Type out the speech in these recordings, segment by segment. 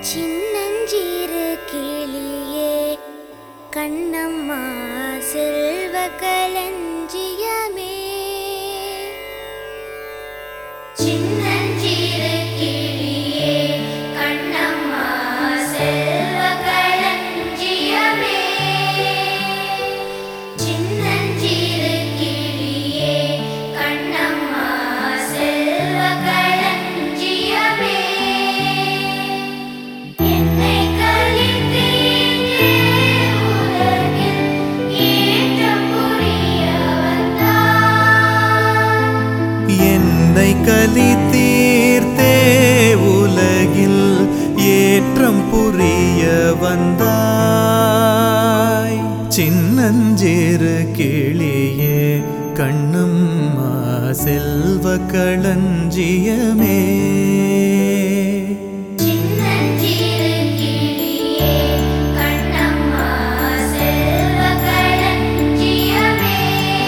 சின்னஞ்சிறு கிளியே கண்ணம்மா செல்வ களஞ்சியமே சின்னஞ்சிறு கிளியே கண்ணம்மா செல்வ களஞ்சியமே சின்னஞ்சிறு கிளியே கண்ணம்மா செல்வ களஞ்சியமே என்னை கலித்தீண்டே உலகில் ஏற்றம் புரிய வந்தாய். என்னை கலி தீர்த்தே உலகில் ஏற்றம் புரிய வந்தாய் சின்னஞ்சிறு கிளியே கண்ணம்மா செல்வ களஞ்சியமே சின்னஞ்சிறு கிளியே கண்ணம்மா செல்வ களஞ்சியமே.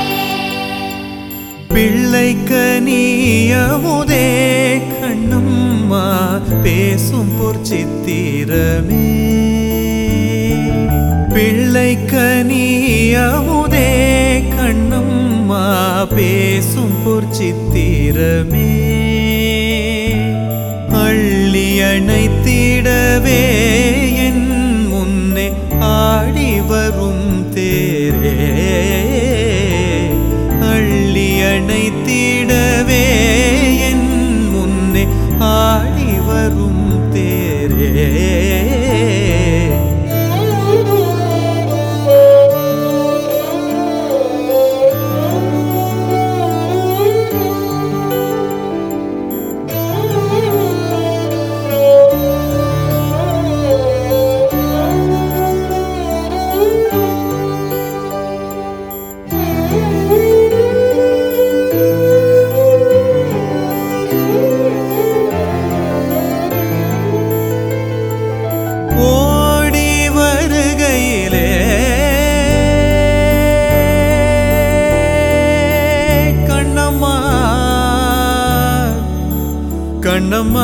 பிள்ளைக்கு நீயமுதே கண்ணம்மா பேசும் பொற்சித்திரமே பிள்ளைக்கு நீயமுதே கண்ணம்மா பேசும் பொற்சித்திரமே அள்ளி அணைத்திடவே என் முன்னே ஆடி வரும் தேரே அள்ளி அணைத்திடவே என் முன்னே ஆடி வரும் தேரே ஓடி வருகையிலே கண்ணம்மா கண்ணம்மா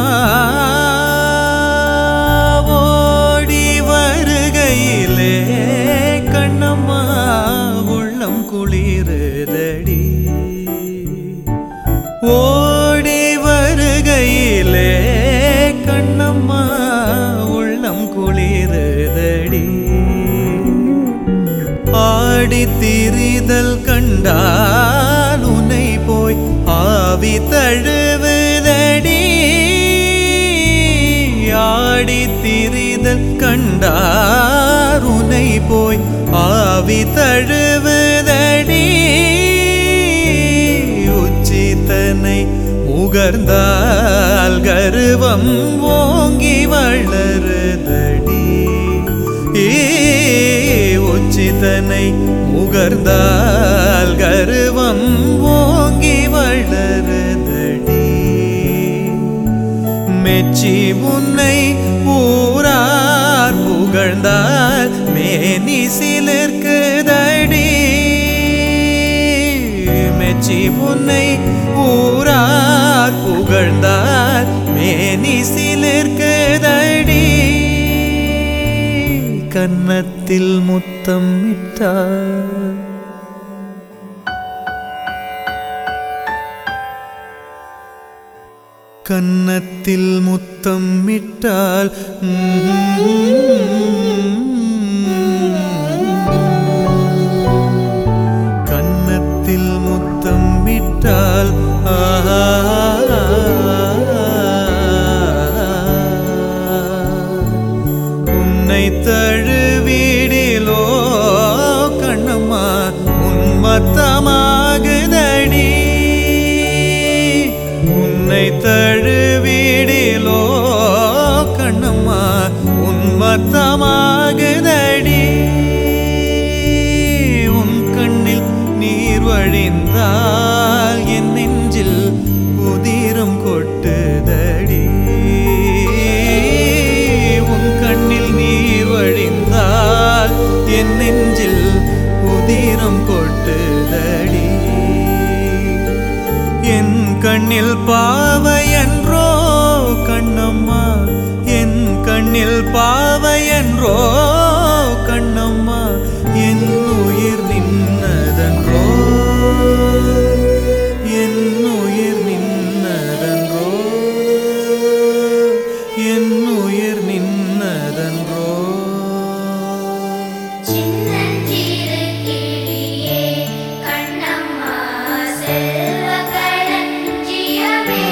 ஓடி வருகையிலே கண்ணம்மா உள்ளம் குளிருதடி ஓடி வருகையிலே கண்ணம்மா உள்ளம் குளிருதடி ஆடி திரிதல் கண்டால் உன்னை போய் ஆவி தழுவுதடி ஆடி திரிதல் கண்டார் உன்னை போய் ஆவி தழுவுதடி உச்சித்தனை முகர்ந்தால் கருவம் ஓங்கி வளருதடி ஏ உச்சிதனை முகர்ந்தால் கருவம் ஓங்கி வளருதடி மெச்சி முன்னை ஊரார் புகழ்ந்தால் மேனி சிலிர்க்குதடி மெச்சி முன்னை ஊரார் புகழ்ந்தால் மேனி சிலிர்க்குதடி கன்னத்தில் முத்தம் இட்டார் கன்னத்தில் முத்தம் இட்டால் கன்னத்தில் முத்தம் இட்டால் உன்னை தழுவிடிலோ கண்ணம்மா உன்மத்தமாகுதடி உன்னை தழுவிடிலோ கண்ணம்மா உன்மத்தமாகுதடி உன் கண்ணில் நீர் வழிந்தால் என் நெஞ்சில் உதிரம் கொட்டுதடி உன் கண்ணில் நீர் வழிந்தால் என் நெஞ்சில் உதிரம் கொட்டுதடி என் கண்ணில் பாவையன்றோ கண்ணம்மா என் கண்ணில் பாவையன்றோ கண்ணம்மா என் உயிர் நின்னதன்றோ என் உயிர் நின்னதன்றோ என் உயிர் நின்னதன்றோ சின்னஞ்சிறு கிளியே கண்ணம்மா செல்வ களஞ்சியமே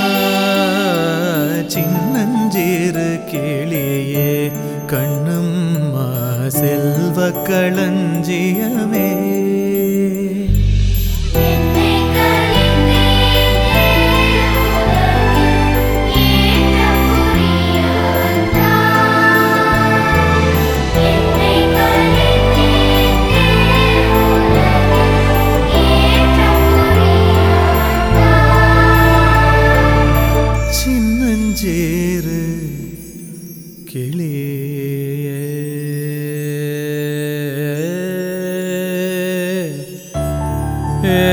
சின்னஞ்சீரு கிளியே கண்ணம்மா செல்வ களஞ்சியமே என்னை கலித்தேனே உலகில் ஏற்ற புரியாதா என்னை கலித்தேனே உலகில் ஏற்ற புரியாதா சின்னஞ்சேரு கிளியே ஏ